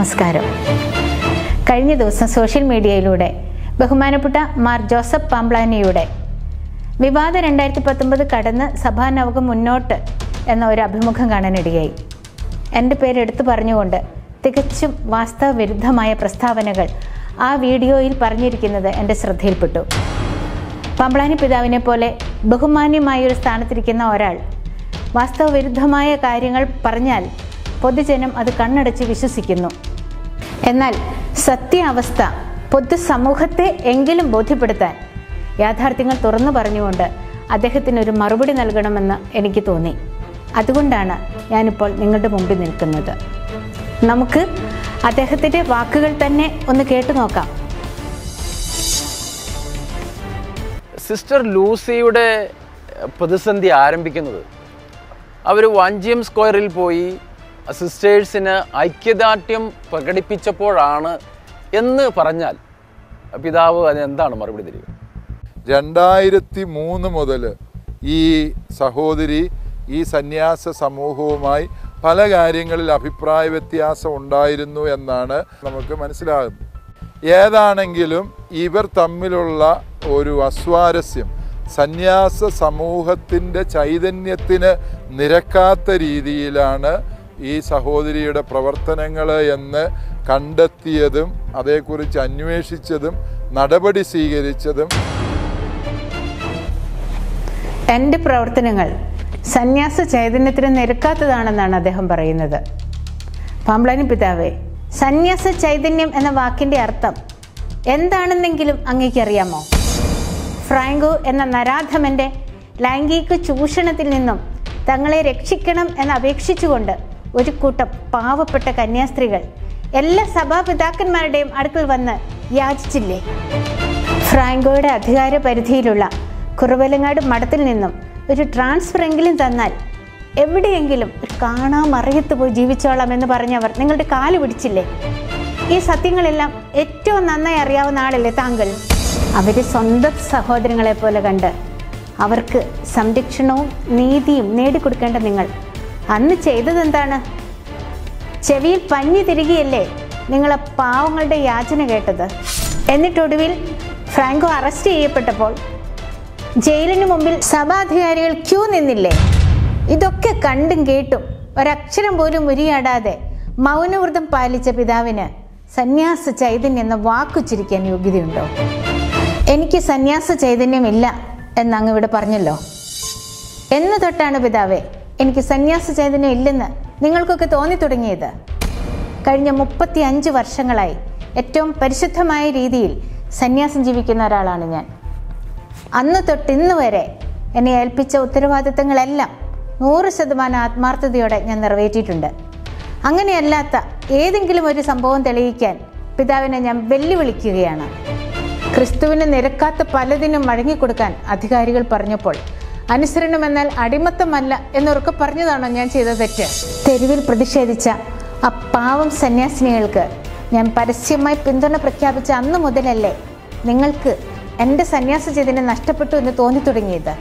നമസ്കാരം കഴിഞ്ഞ ദിവസം സോഷ്യൽ മീഡിയയിലൂടെ ബഹുമാനപ്പെട്ട മാർ ജോസഫ് പാംപ്ലാനിയുടെ വിവാദ രണ്ടായിരത്തി പത്തൊമ്പത് കടന്ന് സഭാനവകം മുന്നോട്ട് എന്ന ഒരു അഭിമുഖം കാണാനിടയായി എൻ്റെ പേര് എടുത്തു പറഞ്ഞുകൊണ്ട് തികച്ചും വാസ്തവ വിരുദ്ധമായ പ്രസ്താവനകൾ ആ വീഡിയോയിൽ പറഞ്ഞിരിക്കുന്നത് എൻ്റെ ശ്രദ്ധയിൽപ്പെട്ടു പമ്പ്ളാനി പിതാവിനെ പോലെ ബഹുമാന്യമായ ഒരു സ്ഥാനത്തിരിക്കുന്ന ഒരാൾ വാസ്തവ വിരുദ്ധമായ കാര്യങ്ങൾ പറഞ്ഞാൽ പൊതുജനം അത് കണ്ണടച്ച് വിശ്വസിക്കുന്നു എന്നാൽ സത്യാവസ്ഥ പൊതുസമൂഹത്തെ എങ്കിലും ബോധ്യപ്പെടുത്താൻ യാഥാർത്ഥ്യങ്ങൾ തുറന്നു പറഞ്ഞുകൊണ്ട് അദ്ദേഹത്തിന് ഒരു മറുപടി നൽകണമെന്ന് എനിക്ക് തോന്നി അതുകൊണ്ടാണ് ഞാനിപ്പോൾ നിങ്ങളുടെ മുമ്പിൽ നിൽക്കുന്നത് നമുക്ക് അദ്ദേഹത്തിൻ്റെ വാക്കുകൾ തന്നെ ഒന്ന് കേട്ടു നോക്കാം സിസ്റ്റർ ലൂസിയുടെ പ്രതിസന്ധി ആരംഭിക്കുന്നത് അവർ വഞ്ചിയം സ്ക്വയറിൽ പോയി സിസ്റ്റേഴ്സിന് ഐക്യദാർഢ്യം പ്രകടിപ്പിച്ചപ്പോഴാണ് എന്ന് പറഞ്ഞാൽ പിതാവ് അതിന് എന്താണ് മറുപടി തരിക രണ്ടായിരത്തി മൂന്ന് മുതൽ ഈ സഹോദരി ഈ സന്യാസ സമൂഹവുമായി പല കാര്യങ്ങളിൽ അഭിപ്രായ വ്യത്യാസം ഉണ്ടായിരുന്നു എന്നാണ് നമുക്ക് മനസ്സിലാകുന്നത് ഏതാണെങ്കിലും ഇവർ തമ്മിലുള്ള ഒരു അസ്വാരസ്യം സന്യാസ സമൂഹത്തിൻ്റെ ചൈതന്യത്തിന് നിരക്കാത്ത രീതിയിലാണ് ഈ സഹോദരിയുടെ പ്രവർത്തനങ്ങൾ എന്ന് കണ്ടെത്തിയതും അതേക്കുറിച്ച് അന്വേഷിച്ചതും നടപടി സ്വീകരിച്ചതും എൻ്റെ പ്രവർത്തനങ്ങൾ സന്യാസ ചൈതന്യത്തിന് നിരക്കാത്തതാണെന്നാണ് അദ്ദേഹം പറയുന്നത് പാമ്പ്ലാനി പിതാവേ സന്യാസ ചൈതന്യം എന്ന വാക്കിൻ്റെ അർത്ഥം എന്താണെന്നെങ്കിലും അങ്ങേക്കറിയാമോ ഫ്രാങ്കോ എന്ന നരാധമന്റെ ലൈംഗിക ചൂഷണത്തിൽ നിന്നും തങ്ങളെ രക്ഷിക്കണം എന്ന് അപേക്ഷിച്ചുകൊണ്ട് ഒരു കൂട്ടം പാവപ്പെട്ട കന്യാസ്ത്രീകൾ എല്ലാ സഭാപിതാക്കന്മാരുടെയും അടുക്കൽ വന്ന് യാചിച്ചില്ലേ ഫ്രാങ്കോയുടെ അധികാര പരിധിയിലുള്ള കുറുവലങ്ങാട് മഠത്തിൽ നിന്നും ഒരു ട്രാൻസ്ഫർ എങ്കിലും തന്നാൽ എവിടെയെങ്കിലും ഒരു കാണാമറിയത്ത് പോയി ജീവിച്ചോളാം എന്ന് പറഞ്ഞവർ നിങ്ങളുടെ കാല് പിടിച്ചില്ലേ ഈ സത്യങ്ങളെല്ലാം ഏറ്റവും നന്നായി അറിയാവുന്ന ആളല്ലേ താങ്കൾ അവരെ സ്വന്തം സഹോദരങ്ങളെ പോലെ കണ്ട് അവർക്ക് സംരക്ഷണവും നീതിയും നേടിക്കൊടുക്കേണ്ട നിങ്ങൾ അന്ന് ചെയ്തതെന്താണ് ചെവിയിൽ പഞ്ഞി തിരികെയല്ലേ നിങ്ങളെ പാവങ്ങളുടെ യാചന കേട്ടത് എന്നിട്ടൊടുവിൽ ഫ്രാങ്കോ അറസ്റ്റ് ചെയ്യപ്പെട്ടപ്പോൾ ജയിലിന് മുമ്പിൽ സഭാധികാരികൾ ക്യൂ നിന്നില്ലേ ഇതൊക്കെ കണ്ടും കേട്ടും ഒരക്ഷരം പോലും ഉരിയാടാതെ മൗനവ്രതം പാലിച്ച പിതാവിന് സന്യാസ ചൈതന്യം എന്ന വാക്കുച്ചിരിക്കാൻ യോഗ്യതയുണ്ടോ എനിക്ക് സന്യാസ ചൈതന്യമില്ല എന്ന് അങ്ങ് ഇവിടെ പറഞ്ഞല്ലോ എന്ന് തൊട്ടാണ് പിതാവേ എനിക്ക് സന്യാസ ചൈതന്യം ഇല്ലെന്ന് നിങ്ങൾക്കൊക്കെ തോന്നി തുടങ്ങിയത് കഴിഞ്ഞ മുപ്പത്തി അഞ്ച് വർഷങ്ങളായി ഏറ്റവും പരിശുദ്ധമായ രീതിയിൽ സന്യാസം ജീവിക്കുന്ന ഒരാളാണ് ഞാൻ അന്ന് തൊട്ട് ഇന്ന് വരെ എന്നെ ഏൽപ്പിച്ച ഉത്തരവാദിത്തങ്ങളെല്ലാം നൂറ് ശതമാനം ആത്മാർത്ഥതയോടെ ഞാൻ നിറവേറ്റിയിട്ടുണ്ട് അങ്ങനെയല്ലാത്ത ഏതെങ്കിലും ഒരു സംഭവം തെളിയിക്കാൻ പിതാവിനെ ഞാൻ വെല്ലുവിളിക്കുകയാണ് ക്രിസ്തുവിന് നിരക്കാത്ത പലതിനും വഴങ്ങിക്കൊടുക്കാൻ അധികാരികൾ പറഞ്ഞപ്പോൾ അനുസരണം എന്നാൽ അടിമത്തമല്ല എന്നൊക്കെ പറഞ്ഞതാണോ ഞാൻ ചെയ്ത തെറ്റ് തെരുവിൽ പ്രതിഷേധിച്ച ആ പാവം സന്യാസിനികൾക്ക് ഞാൻ പരസ്യമായി പിന്തുണ പ്രഖ്യാപിച്ച അന്ന് മുതലല്ലേ നിങ്ങൾക്ക് എൻ്റെ സന്യാസ ചൈതന്യം നഷ്ടപ്പെട്ടു എന്ന് തോന്നി തുടങ്ങിയത്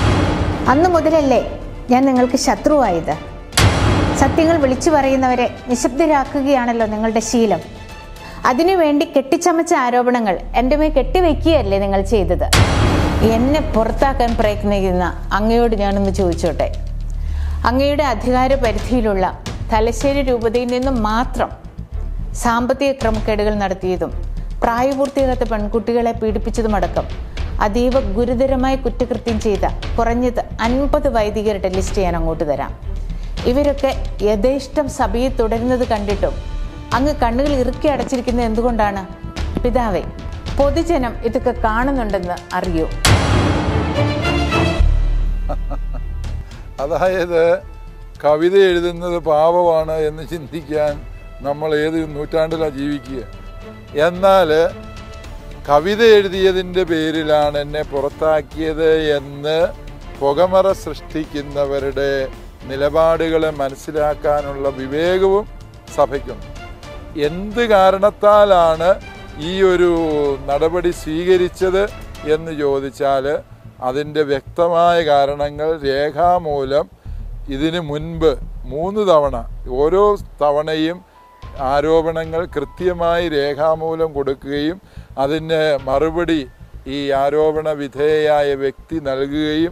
അന്ന് മുതലല്ലേ ഞാൻ നിങ്ങൾക്ക് ശത്രുവായത് സത്യങ്ങൾ വിളിച്ചു പറയുന്നവരെ നിശബ്ദരാക്കുകയാണല്ലോ നിങ്ങളുടെ ശീലം അതിനുവേണ്ടി കെട്ടിച്ചമച്ച ആരോപണങ്ങൾ എൻ്റെ മേൽ കെട്ടിവെക്കുകയല്ലേ നിങ്ങൾ ചെയ്തത് എന്നെ പുറത്താക്കാൻ പ്രയത്നിക്കുന്ന അങ്ങയോട് ഞാനൊന്ന് ചോദിച്ചോട്ടെ അങ്ങയുടെ അധികാര പരിധിയിലുള്ള തലശ്ശേരി രൂപതയിൽ നിന്നും മാത്രം സാമ്പത്തിക ക്രമക്കേടുകൾ നടത്തിയതും പ്രായപൂർത്തിയാകാത്ത പെൺകുട്ടികളെ പീഡിപ്പിച്ചതുമടക്കം അതീവ ഗുരുതരമായ കുറ്റകൃത്യം ചെയ്ത കുറഞ്ഞത് അൻപത് വൈദികരുടെ ലിസ്റ്റ് ഞാൻ അങ്ങോട്ട് തരാം ഇവരൊക്കെ യഥേഷ്ടം സഭയിൽ തുടരുന്നത് കണ്ടിട്ടും അങ്ങ് കണ്ണുകൾ ഇറുക്കി അടച്ചിരിക്കുന്നത് എന്തുകൊണ്ടാണ് പിതാവേ പൊതുജനം ഇതൊക്കെ കാണുന്നുണ്ടെന്ന് അറിയൂ അതായത് കവിത എഴുതുന്നത് പാപമാണ് എന്ന് ചിന്തിക്കാൻ നമ്മൾ ഏത് നൂറ്റാണ്ടിലാണ് ജീവിക്കുക എന്നാൽ കവിത എഴുതിയതിൻ്റെ പേരിലാണ് എന്നെ പുറത്താക്കിയത് എന്ന് പുകമറ സൃഷ്ടിക്കുന്നവരുടെ നിലപാടുകളെ മനസ്സിലാക്കാനുള്ള വിവേകവും സഭയ്ക്കുണ്ട് എന്ത് കാരണത്താലാണ് ഈ ഒരു നടപടി സ്വീകരിച്ചത് എന്ന് ചോദിച്ചാൽ അതിൻ്റെ വ്യക്തമായ കാരണങ്ങൾ രേഖാമൂലം ഇതിനു മുൻപ് മൂന്ന് തവണ ഓരോ തവണയും ആരോപണങ്ങൾ കൃത്യമായി രേഖാമൂലം കൊടുക്കുകയും അതിന് മറുപടി ഈ ആരോപണ വിധേയയായ വ്യക്തി നൽകുകയും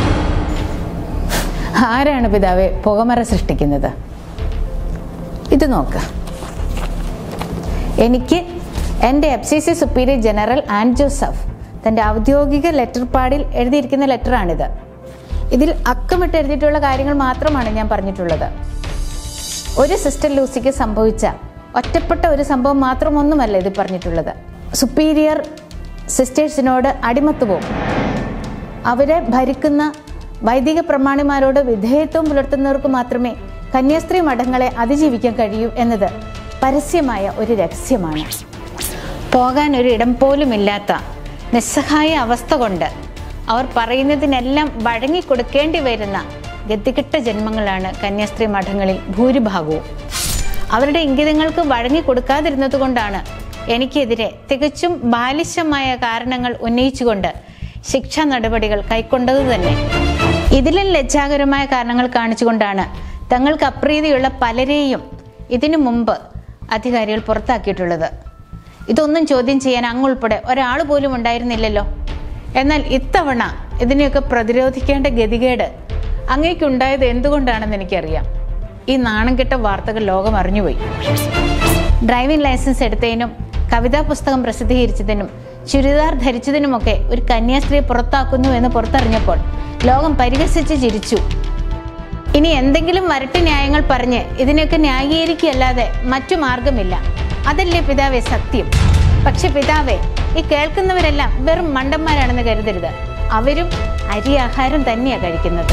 ആരാണ് പിതാവെ പുകമറ സൃഷ്ടിക്കുന്നത് ഇത് നോക്ക് എനിക്ക് എൻ്റെ F C C superior general Ann Joseph തൻ്റെ ഔദ്യോഗിക ലെറ്റർ പാഡിൽ എഴുതിയിരിക്കുന്ന ലെറ്ററാണിത് ഇതിൽ അക്കമിട്ട് എഴുതിയിട്ടുള്ള കാര്യങ്ങൾ മാത്രമാണ് ഞാൻ പറഞ്ഞിട്ടുള്ളത് ഒരു സിസ്റ്റർ ലൂസിക്ക് സംഭവിച്ച ഒറ്റപ്പെട്ട ഒരു സംഭവം മാത്രമൊന്നുമല്ല ഇത് പറഞ്ഞിട്ടുള്ളത് സുപ്പീരിയർ സിസ്റ്റേഴ്സിനോട് അടിമത്വവും അവരെ ഭരിക്കുന്ന വൈദിക പ്രമാണിമാരോട് വിധേയത്വം പുലർത്തുന്നവർക്ക് മാത്രമേ കന്യാസ്ത്രീ മഠങ്ങളെ അതിജീവിക്കാൻ കഴിയൂ എന്നത് പരസ്യമായ ഒരു രഹസ്യമാണ് പോകാൻ ഒരു ഇടം പോലുമില്ലാത്ത നിസ്സഹായ അവസ്ഥ കൊണ്ട് അവർ പറയുന്നതിനെല്ലാം വഴങ്ങിക്കൊടുക്കേണ്ടി വരുന്ന ഗതികെട്ട ജന്മങ്ങളാണ് കന്യാസ്ത്രീ മഠങ്ങളിൽ ഭൂരിഭാഗവും അവരുടെ ഇംഗിതങ്ങൾക്ക് വഴങ്ങിക്കൊടുക്കാതിരുന്നത് കൊണ്ടാണ് എനിക്കെതിരെ തികച്ചും ബാലിശമായ കാരണങ്ങൾ ഉന്നയിച്ചുകൊണ്ട് ശിക്ഷാ നടപടികൾ കൈക്കൊണ്ടത് തന്നെ ഇതിലും ലജ്ജാകരമായ കാരണങ്ങൾ കാണിച്ചുകൊണ്ടാണ് തങ്ങൾക്ക് അപ്രീതിയുള്ള പലരെയും ഇതിനു മുമ്പ് അധികാരികൾ പുറത്താക്കിയിട്ടുള്ളത് ഇതൊന്നും ചോദ്യം ചെയ്യാൻ അങ്ങുൾപ്പെടെ ഒരാൾ പോലും ഉണ്ടായിരുന്നില്ലല്ലോ എന്നാൽ ഇത്തവണ ഇതിനെയൊക്കെ പ്രതിരോധിക്കേണ്ട ഗതികേട് അങ്ങേക്കുണ്ടായത് എന്തുകൊണ്ടാണെന്ന് എനിക്കറിയാം ഈ നാണം കെട്ട വാർത്തകൾ ലോകം അറിഞ്ഞുപോയി ഡ്രൈവിംഗ് ലൈസൻസ് എടുത്തതിനും കവിതാ പുസ്തകം പ്രസിദ്ധീകരിച്ചതിനും ചുരിദാർ ധരിച്ചതിനുമൊക്കെ ഒരു കന്യാസ്ത്രീയെ പുറത്താക്കുന്നു എന്ന് പുറത്തറിഞ്ഞപ്പോൾ ലോകം പരിഹസിച്ച് ചിരിച്ചു ഇനി എന്തെങ്കിലും വരട്ട് ന്യായങ്ങൾ പറഞ്ഞ് ഇതിനൊക്കെ ന്യായീകരിക്കുകയല്ലാതെ മറ്റു മാർഗമില്ല അതല്ലേ പിതാവേ സത്യം പക്ഷെ പിതാവേ ഈ കേൾക്കുന്നവരെല്ലാം വെറും മണ്ടന്മാരാണെന്ന് കരുതരുത് അവരും അരി ആഹാരം തന്നെയാണ് കഴിക്കുന്നത്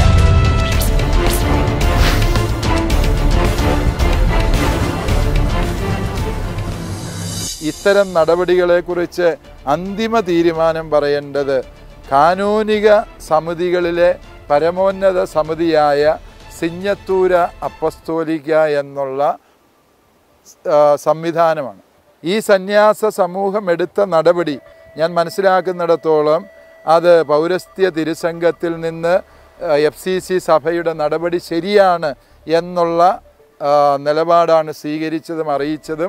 ഇത്തരം നടപടികളെക്കുറിച്ച് അന്തിമ തീരുമാനം പറയേണ്ടത് കാനൂനിക സമിതികളിലെ പരമോന്നത സമിതിയായ സിഞ്ഞത്തൂര അപ്പസ്തോലിക്ക എന്നുള്ള ആ, സംവിധാനമാണ് ഈ സന്യാസ സമൂഹം എടുത്ത നടപടി ഞാൻ മനസ്സിലാക്കുന്നിടത്തോളം അത് പൗരസ്ത്യ തിരുസംഘത്തിൽ നിന്ന് എഫ് സി സി സഭയുടെ നടപടി ശരിയാണ് എന്നുള്ള ആ, നിലപാടാണ് സ്വീകരിച്ചതും അറിയിച്ചതും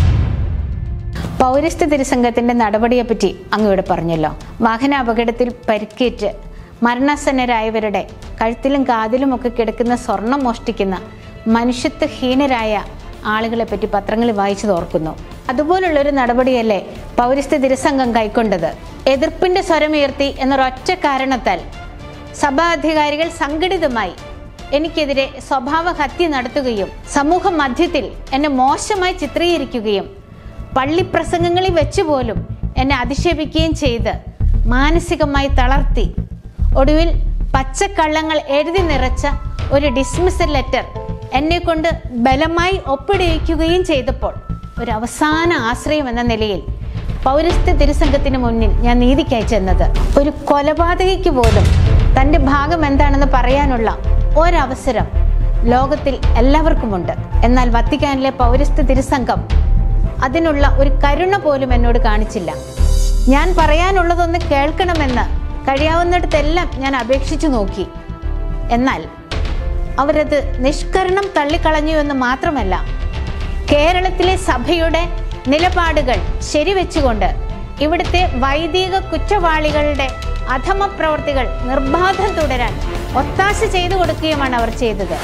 പൗരസ്ത്യ തിരുസംഘത്തിന്റെ നടപടിയെപ്പറ്റി അങ്ങ് ഇവിടെ പറഞ്ഞല്ലോ വാഹനാപകടത്തിൽ പരിക്കേറ്റ് മരണാസന്നരായവരുടെ കഴുത്തിലും കാതിലുമൊക്കെ കിടക്കുന്ന സ്വർണം മോഷ്ടിക്കുന്ന മനുഷ്യത്വഹീനരായ ആളുകളെ പറ്റി പത്രങ്ങളിൽ വായിച്ചു ഓർക്കുന്നു അതുപോലുള്ളൊരു നടപടിയല്ലേ പൗരസ്ത്യ തിരുസംഘം കൈക്കൊണ്ടത് എതിർപ്പിന്റെ സ്വരമുയർത്തി എന്നൊരൊറ്റ കാരണത്താൽ സഭാ അധികാരികൾ സംഘടിതമായി എനിക്കെതിരെ സ്വഭാവ ഹത്യ നടത്തുകയും സമൂഹ മധ്യത്തിൽ എന്നെ മോശമായി ചിത്രീകരിക്കുകയും പള്ളിപ്രസംഗങ്ങളിൽ വെച്ച് പോലും എന്നെ അധിക്ഷേപിക്കുകയും ചെയ്ത് മാനസികമായി തളർത്തി ഒടുവിൽ പച്ചക്കള്ളങ്ങൾ എഴുതി നിറച്ച ഒരു ഡിസ്മിസൽ ലെറ്റർ എന്നെ കൊണ്ട് ബലമായി ഒപ്പിടിയിക്കുകയും ചെയ്തപ്പോൾ ഒരു അവസാന ആശ്രയം എന്ന നിലയിൽ പൗരസ്ത്യ തിരുസംഘത്തിന് മുന്നിൽ ഞാൻ നീതിക്കായി ചെന്നത് ഒരു കൊലപാതകയ്ക്ക് പോലും തൻ്റെ ഭാഗം എന്താണെന്ന് പറയാനുള്ള ഒരവസരം ലോകത്തിൽ എല്ലാവർക്കുമുണ്ട് എന്നാൽ വത്തിക്കാനിലെ പൗരസ്ത്യ തിരുസംഘം അതിനുള്ള ഒരു കരുണ പോലും എന്നോട് കാണിച്ചില്ല ഞാൻ പറയാനുള്ളതൊന്ന് കേൾക്കണമെന്ന് കഴിയാവുന്നിടത്തെല്ലാം ഞാൻ അപേക്ഷിച്ചു നോക്കി എന്നാൽ അവരത് നിഷ്കരണം തള്ളിക്കളഞ്ഞു എന്ന് മാത്രമല്ല കേരളത്തിലെ സഭയുടെ നിലപാടുകൾ ശരിവെച്ചുകൊണ്ട് ഇവിടുത്തെ വൈദിക കുറ്റവാളികളുടെ അധമ പ്രവർത്തികൾ നിർബാധം തുടരാൻ ഒത്താശ ചെയ്തു കൊടുക്കുകയുമാണ് അവർ ചെയ്തത്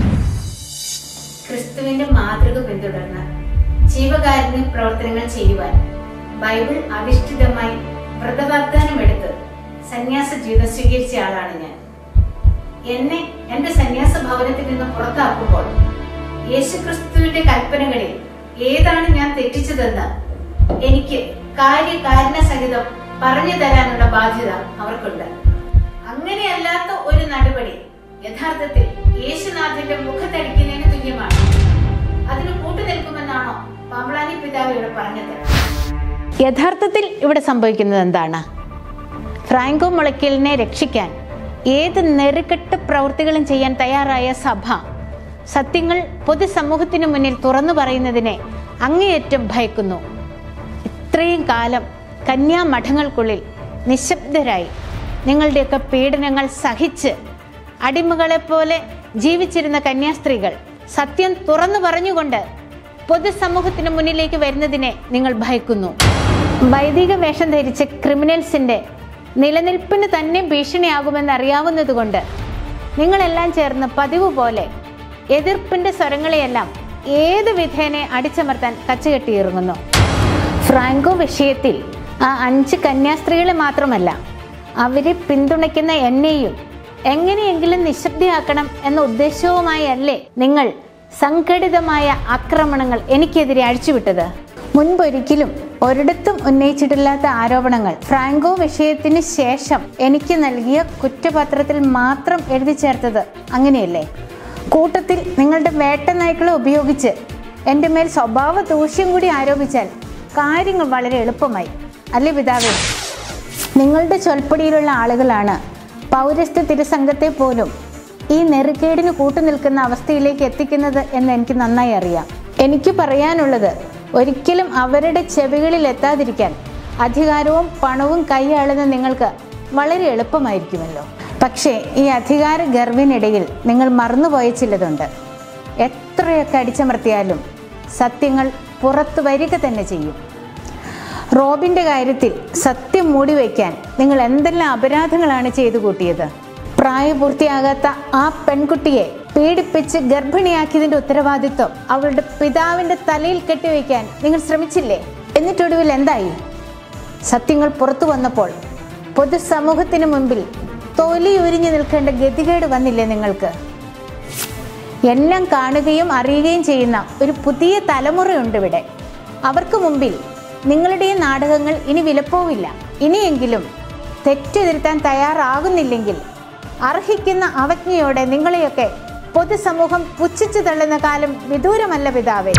ക്രിസ്തുവിന്റെ മാതൃക പിന്തുടർന്ന് ജീവകാരുണ്യ പ്രവർത്തനങ്ങൾ ചെയ്യുവാൻ ബൈബിൾ അധിഷ്ഠിതമായി വ്രതവാഗ്ദാനം എടുത്ത് സന്യാസ ജീവിതം സ്വീകരിച്ച ആളാണ് ഞാൻ എന്നെ എന്റെ സന്യാസ ഭവനത്തിൽ നിന്ന് പുറത്താക്കുമ്പോൾ യേശുക്രിസ്തുവിന്റെ കൽപ്പനകളിൽ ഏതാണ് ഞാൻ തെറ്റിച്ചതെന്ന് എനിക്ക് കാര്യകാരണ സഹിതം പറഞ്ഞു തരാനുള്ള ബാധ്യത അവർക്കുണ്ട് അങ്ങനെയല്ലാത്ത ഒരു നടപടി യഥാർത്ഥത്തിൽ യേശുനാഥന്റെ മുഖത്തടിക്കുന്നതിന് തുല്യമാണ് അതിന് കൂട്ടുനിൽക്കുമെന്നാണോ പാമ്പളാനി പിതാവ് ഇവിടെ പറഞ്ഞത് യഥാർത്ഥത്തിൽ ഇവിടെ സംഭവിക്കുന്നത് എന്താണ് ഫ്രാങ്കോ മുളയ്ക്കലിനെ രക്ഷിക്കാൻ ഏത് നെറുകെട്ട പ്രവൃത്തികളും ചെയ്യാൻ തയ്യാറായ സഭ സത്യങ്ങൾ പൊതുസമൂഹത്തിനു മുന്നിൽ തുറന്നു പറയുന്നതിനെ അങ്ങേയറ്റം ഭയക്കുന്നു ഇത്രയും കാലം കന്യാമഠങ്ങൾക്കുള്ളിൽ നിശബ്ദരായി നിങ്ങളുടെയൊക്കെ പീഡനങ്ങൾ സഹിച്ച് അടിമകളെപ്പോലെ ജീവിച്ചിരുന്ന കന്യാസ്ത്രീകൾ സത്യം തുറന്നു പറഞ്ഞുകൊണ്ട് പൊതുസമൂഹത്തിന് മുന്നിലേക്ക് വരുന്നതിനെ നിങ്ങൾ ഭയക്കുന്നു വൈദിക വേഷം ധരിച്ച ക്രിമിനൽസിന്റെ നിലനിൽപ്പിന് തന്നെ ഭീഷണിയാകുമെന്ന് അറിയാവുന്നതുകൊണ്ട് നിങ്ങളെല്ലാം ചേർന്ന് പതിവ് പോലെ എതിർപ്പിന്റെ സ്വരങ്ങളെയെല്ലാം ഏത് വിധേനെ അടിച്ചമർത്താൻ കച്ചുകെട്ടിയിറങ്ങുന്നു ഫ്രാങ്കോ വിഷയത്തിൽ ആ അഞ്ച് കന്യാസ്ത്രീകളെ മാത്രമല്ല അവരെ പിന്തുണയ്ക്കുന്ന എന്നെയും എങ്ങനെയെങ്കിലും നിശബ്ദയാക്കണം എന്ന ഉദ്ദേശവുമായി അല്ലേ നിങ്ങൾ സംഘടിതമായ ആക്രമണങ്ങൾ എനിക്കെതിരെ അഴിച്ചുവിട്ടത് മുൻപൊരിക്കലും ഒരിടത്തും ഉന്നയിച്ചിട്ടില്ലാത്ത ആരോപണങ്ങൾ ഫ്രാങ്കോ വിഷയത്തിന് ശേഷം എനിക്ക് നൽകിയ കുറ്റപത്രത്തിൽ മാത്രം എഴുതി ചേർത്തത് അങ്ങനെയല്ലേ കൂട്ടത്തിൽ നിങ്ങളുടെ വേട്ട നായ്ക്കളെ ഉപയോഗിച്ച് എൻ്റെ മേൽ സ്വഭാവ ദൂഷ്യം കൂടി ആരോപിച്ചാൽ കാര്യങ്ങൾ വളരെ എളുപ്പമായി അല്ലേ പിതാവേ നിങ്ങളുടെ ചൊൽപ്പടിയിലുള്ള ആളുകളാണ് പൗരസ്ത്യ തിരുസംഘത്തെ പോലും ഈ നെറുകേടിന് കൂട്ടുനിൽക്കുന്ന അവസ്ഥയിലേക്ക് എത്തിക്കുന്നത് എന്ന് എനിക്ക് നന്നായി അറിയാം എനിക്ക് പറയാനുള്ളത് ഒരിക്കലും അവരുടെ ചെവികളിൽ എത്താതിരിക്കാൻ അധികാരവും പണവും കൈയാളുന്ന നിങ്ങൾക്ക് വളരെ എളുപ്പമായിരിക്കുമല്ലോ പക്ഷേ ഈ അധികാര ഗർവിനിടയിൽ നിങ്ങൾ മറന്നുപോയ ചിലതുണ്ട് എത്രയൊക്കെ അടിച്ചമർത്തിയാലും സത്യങ്ങൾ പുറത്തു വരിക തന്നെ ചെയ്യും റോബിന്റെ കാര്യത്തിൽ സത്യം മൂടിവെക്കാൻ നിങ്ങൾ എന്തെല്ലാം അപരാധങ്ങളാണ് ചെയ്തു കൂട്ടിയത് പ്രായപൂർത്തിയാകാത്ത ആ പെൺകുട്ടിയെ പീഡിപ്പിച്ച് ഗർഭിണിയാക്കിയതിന്റെ ഉത്തരവാദിത്വം അവളുടെ പിതാവിന്റെ തലയിൽ കെട്ടിവെക്കാൻ നിങ്ങൾ ശ്രമിച്ചില്ലേ എന്നിട്ടൊടുവിൽ എന്തായി സത്യങ്ങൾ പുറത്തു വന്നപ്പോൾ പൊതുസമൂഹത്തിന് മുമ്പിൽ തൊലി ഉരിഞ്ഞു നിൽക്കേണ്ട ഗതികേട് വന്നില്ലേ നിങ്ങൾക്ക് എല്ലാം കാണുകയും അറിയുകയും ചെയ്യുന്ന ഒരു പുതിയ തലമുറയുണ്ട് ഇവിടെ അവർക്ക് മുമ്പിൽ നിങ്ങളുടെ ഈ നാടകങ്ങൾ ഇനി വിലപ്പോവില്ല ഇനിയെങ്കിലും തെറ്റ് തിരുത്താൻ തയ്യാറാകുന്നില്ലെങ്കിൽ അർഹിക്കുന്ന അവജ്ഞയോടെ നിങ്ങളെയൊക്കെ പൊതുസമൂഹം പുച്ഛിച്ചു തള്ളുന്ന കാലം വിദൂരമല്ല പിതാവേ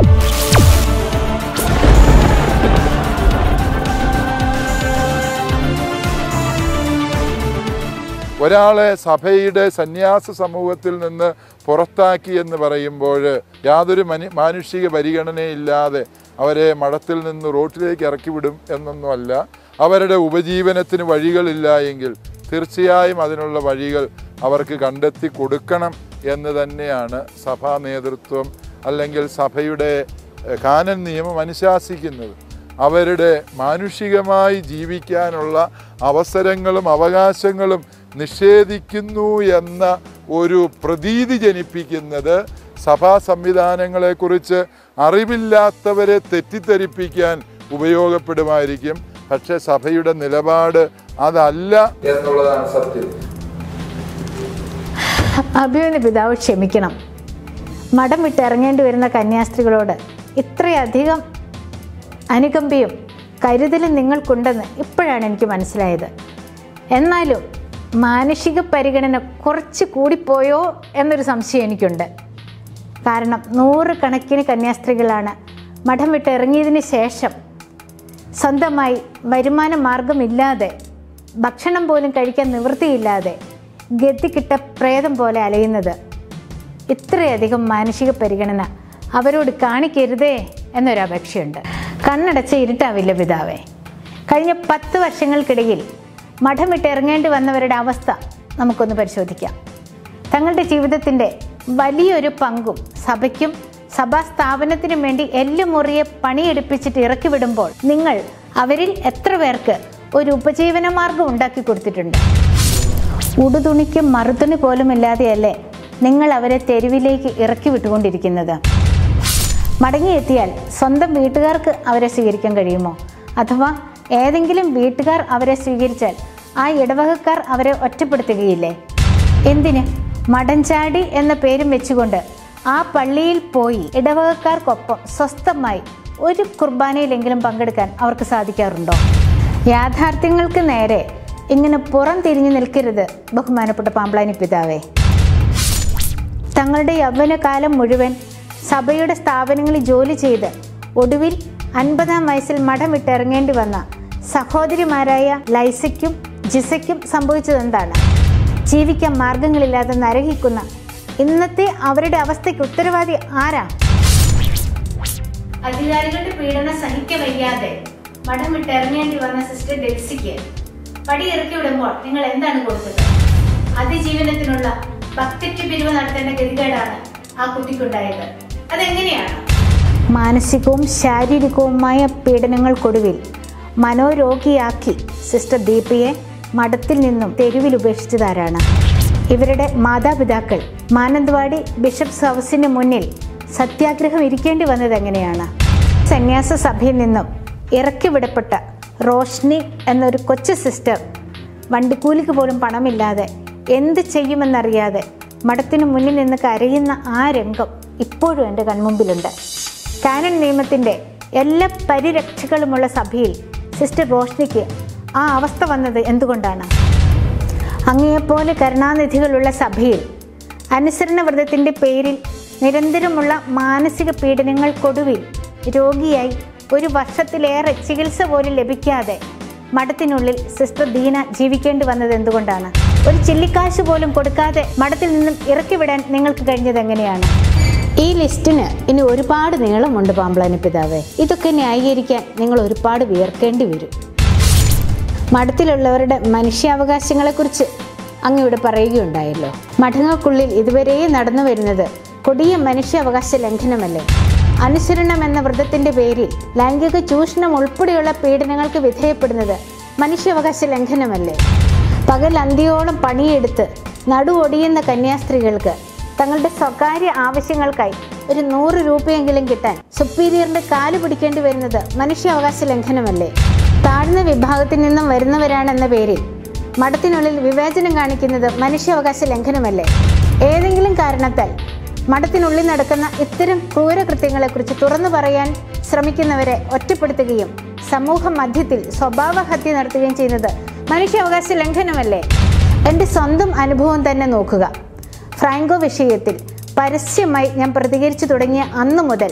ഒരാളെ സഭയുടെ സന്യാസ സമൂഹത്തിൽ നിന്ന് പുറത്താക്കി എന്ന് പറയുമ്പോൾ യാതൊരു മനു മാനുഷിക പരിഗണനയില്ലാതെ അവരെ മഠത്തിൽ നിന്ന് റോട്ടിലേക്ക് ഇറക്കി വിടും എന്നൊന്നുമല്ല അവരുടെ ഉപജീവനത്തിന് വഴികളില്ല എങ്കിൽ തീർച്ചയായും അതിനുള്ള വഴികൾ അവർക്ക് കണ്ടെത്തി കൊടുക്കണം എന്ന് തന്നെയാണ് സഭാ നേതൃത്വം അല്ലെങ്കിൽ സഭയുടെ എഹ്, കാനൻ നിയമം അനുശാസിക്കുന്നത് അവരുടെ മാനുഷികമായി ജീവിക്കാനുള്ള അവസരങ്ങളും അവകാശങ്ങളും നിഷേധിക്കുന്നു എന്ന ഒരു പ്രതീതി ജനിപ്പിക്കുന്നത് സഭാ സംവിധാനങ്ങളെക്കുറിച്ച് അറിവില്ലാത്തവരെ തെറ്റിദ്ധരിപ്പിക്കാൻ ഉപയോഗപ്പെടുമായിരിക്കും പക്ഷെ സഭയുടെ നിലപാട് അതല്ല എന്നുള്ളതാണ് സത്യം അഭിമന്യ പിതാവ് ക്ഷമിക്കണം മഠം വിട്ട് ഇറങ്ങേണ്ടി വരുന്ന കന്യാസ്ത്രീകളോട് ഇത്രയധികം അനുകമ്പയും കരുതലും നിങ്ങൾക്കുണ്ടെന്ന് ഇപ്പോഴാണ് എനിക്ക് മനസ്സിലായത് എന്നാലും മാനുഷിക പരിഗണന കുറച്ച് കൂടിപ്പോയോ എന്നൊരു സംശയം എനിക്കുണ്ട് കാരണം നൂറുകണക്കിന് കന്യാസ്ത്രീകളാണ് മഠം വിട്ട് ഇറങ്ങിയതിന് ശേഷം സ്വന്തമായി വരുമാന മാർഗമില്ലാതെ ഭക്ഷണം പോലും കഴിക്കാൻ നിവൃത്തിയില്ലാതെ ഗതികിട്ട പ്രേതം പോലെ അലയുന്നത് ഇത്രയധികം മാനസിക പരിഗണന അവരോട് കാണിക്കരുതേ എന്നൊരപേക്ഷയുണ്ട് കണ്ണടച്ച ഇരുട്ടാവില്ല പിതാവേ കഴിഞ്ഞ പത്ത് വർഷങ്ങൾക്കിടയിൽ മഠം വിട്ട് ഇറങ്ങേണ്ടി വന്നവരുടെ അവസ്ഥ നമുക്കൊന്ന് പരിശോധിക്കാം തങ്ങളുടെ ജീവിതത്തിൻ്റെ വലിയൊരു പങ്കും സഭയ്ക്കും സഭാ സ്ഥാപനത്തിനും വേണ്ടി എല്ലുമുറിയെ പണിയെടുപ്പിച്ചിട്ട് ഇറക്കി വിടുമ്പോൾ നിങ്ങൾ അവരിൽ എത്ര പേർക്ക് ഒരു ഉപജീവന മാർഗം ഉണ്ടാക്കി കൊടുത്തിട്ടുണ്ട് ഉടുതുണിക്കും മറുതുണി പോലും ഇല്ലാതെയല്ലേ നിങ്ങൾ അവരെ തെരുവിലേക്ക് ഇറക്കി വിട്ടുകൊണ്ടിരിക്കുന്നത് മടങ്ങിയെത്തിയാൽ സ്വന്തം വീട്ടുകാർക്ക് അവരെ സ്വീകരിക്കാൻ കഴിയുമോ അഥവാ ഏതെങ്കിലും വീട്ടുകാർ അവരെ സ്വീകരിച്ചാൽ ആ ഇടവകക്കാർ അവരെ ഒറ്റപ്പെടുത്തുകയില്ലേ എന്തിന് മടഞ്ചാടി എന്ന പേരും വെച്ചുകൊണ്ട് ആ പള്ളിയിൽ പോയി ഇടവകക്കാർക്കൊപ്പം സ്വസ്ഥമായി ഒരു കുർബാനയിലെങ്കിലും പങ്കെടുക്കാൻ അവർക്ക് സാധിക്കാറുണ്ടോ യാഥാർത്ഥ്യങ്ങൾക്ക് നേരെ ഇങ്ങനെ പുറം തിരിഞ്ഞു നിൽക്കരുത് ബഹുമാനപ്പെട്ട പാമ്പ്ലാനി പിതാവേ തങ്ങളുടെ യൗവനകാലം മുഴുവൻ സഭയുടെ സ്ഥാപനങ്ങളിൽ ജോലി ചെയ്ത് ഒടുവിൽ അൻപതാം വയസ്സിൽ മഠം വിട്ടിറങ്ങേണ്ടി വന്ന സഹോദരിമാരായ ലൈസയ്ക്കും ജിസയ്ക്കും സംഭവിച്ചതെന്താണ് ജീവിക്കാൻ മാർഗങ്ങളില്ലാതെ നരകിക്കുന്ന ഇന്നത്തെ അവരുടെ അവസ്ഥയ്ക്ക് ഉത്തരവാദി ആരാ അധികാരികളുടെ പീഡനം സഹിക്ക വയ്യാതെ മഠം വിട്ടിറങ്ങേണ്ടി വന്ന സിസ്റ്റർ ഡെൽസിക്ക് പടി ഇറക്കി വിടുമ്പോൾ നിങ്ങൾ എന്താണ് കൊടുത്തത് അതിജീവനത്തിനുള്ള ബക്കറ്റ് പിരിവ് നടത്തേണ്ട ഗതികേടാണ് ആ കുട്ടിക്കുണ്ടായത് അതെങ്ങനെയാണ് മാനസികവും ശാരീരികവുമായ പീഡനങ്ങൾക്കൊടുവിൽ മനോരോഗിയാക്കി സിസ്റ്റർ ദീപയെ മഠത്തിൽ നിന്നും തെരുവിൽ ഉപേക്ഷിച്ചതാരാണ് ഇവരുടെ മാതാപിതാക്കൾ മാനന്തവാടി ബിഷപ്സ് ഹൗസിന് മുന്നിൽ സത്യാഗ്രഹം ഇരിക്കേണ്ടി വന്നത് എങ്ങനെയാണ് സന്യാസ സഭയിൽ നിന്നും ഇറക്കി വിടപ്പെട്ട റോഷ്നി എന്നൊരു കൊച്ചു സിസ്റ്റർ വണ്ടിക്കൂലിക്ക് പോലും പണമില്ലാതെ എന്ത് ചെയ്യുമെന്നറിയാതെ മഠത്തിനു മുന്നിൽ നിന്ന് കരയുന്ന ആ രംഗം ഇപ്പോഴും എൻ്റെ കൺമുമ്പിലുണ്ട് കാനൻ നിയമത്തിൻ്റെ എല്ലാ പരിരക്ഷകളുമുള്ള സഭയിൽ സിസ്റ്റർ റോഷ്നിക്ക് ആ അവസ്ഥ വന്നത് എന്തുകൊണ്ടാണ് അങ്ങയെപ്പോലെ കരുണാനിധികളുള്ള സഭയിൽ അനുസരണ വ്രതത്തിൻ്റെ പേരിൽ നിരന്തരമുള്ള മാനസിക പീഡനങ്ങൾക്കൊടുവിൽ രോഗിയായി ഒരു വർഷത്തിലേറെ ചികിത്സ പോലും ലഭിക്കാതെ മഠത്തിനുള്ളിൽ സിസ്റ്റർ ദീന ജീവിക്കേണ്ടി വന്നത് എന്തുകൊണ്ടാണ് ഒരു ചില്ലിക്കാശ് പോലും കൊടുക്കാതെ മഠത്തിൽ നിന്നും ഇറക്കി വിടാൻ നിങ്ങൾക്ക് കഴിഞ്ഞത് എങ്ങനെയാണ് ഈ ലിസ്റ്റിന് ഇനി ഒരുപാട് നീളമുണ്ട് പാമ്പളാനി പിതാവേ ഇതൊക്കെ ന്യായീകരിക്കാൻ നിങ്ങൾ ഒരുപാട് വിയർക്കേണ്ടി വരും മഠത്തിലുള്ളവരുടെ മനുഷ്യാവകാശങ്ങളെക്കുറിച്ച് അങ്ങ് ഇവിടെ പറയുകയുണ്ടായല്ലോ മഠങ്ങൾക്കുള്ളിൽ ഇതുവരെ നടന്നു വരുന്നത് കൊടിയ മനുഷ്യാവകാശ ലംഘനമല്ലേ അനുസരണം എന്ന വ്രതത്തിന്റെ പേരിൽ ലൈംഗിക ചൂഷണം ഉൾപ്പെടെയുള്ള പീഡനങ്ങൾക്ക് വിധേയപ്പെടുന്നത് മനുഷ്യാവകാശ ലംഘനമല്ലേ പകൽ അന്തിയോളം പണിയെടുത്ത് നടുവൊടിയുന്ന കന്യാസ്ത്രീകൾക്ക് തങ്ങളുടെ സ്വകാര്യ ആവശ്യങ്ങൾക്കായി ഒരു നൂറ് രൂപയെങ്കിലും കിട്ടാൻ സുപ്പീരിയറിന്റെ കാല് പിടിക്കേണ്ടി വരുന്നത് മനുഷ്യാവകാശ ലംഘനമല്ലേ താഴ്ന്ന വിഭാഗത്തിൽ നിന്നും വരുന്നവരാണെന്ന പേരിൽ മഠത്തിനുള്ളിൽ വിവേചനം കാണിക്കുന്നത് മനുഷ്യാവകാശ ലംഘനമല്ലേ ഏതെങ്കിലും കാരണത്താൽ മഠത്തിനുള്ളിൽ നടക്കുന്ന ഇത്തരം ക്രൂരകൃത്യങ്ങളെക്കുറിച്ച് തുറന്നു പറയാൻ ശ്രമിക്കുന്നവരെ ഒറ്റപ്പെടുത്തുകയും സമൂഹ മധ്യത്തിൽ സ്വഭാവഹത്യ നടത്തുകയും ചെയ്യുന്നത് മനുഷ്യാവകാശ ലംഘനമല്ലേ എൻ്റെ സ്വന്തം അനുഭവം തന്നെ നോക്കുക ഫ്രാങ്കോ വിഷയത്തിൽ പരസ്യമായി ഞാൻ പ്രതികരിച്ചു തുടങ്ങിയ അന്നു മുതൽ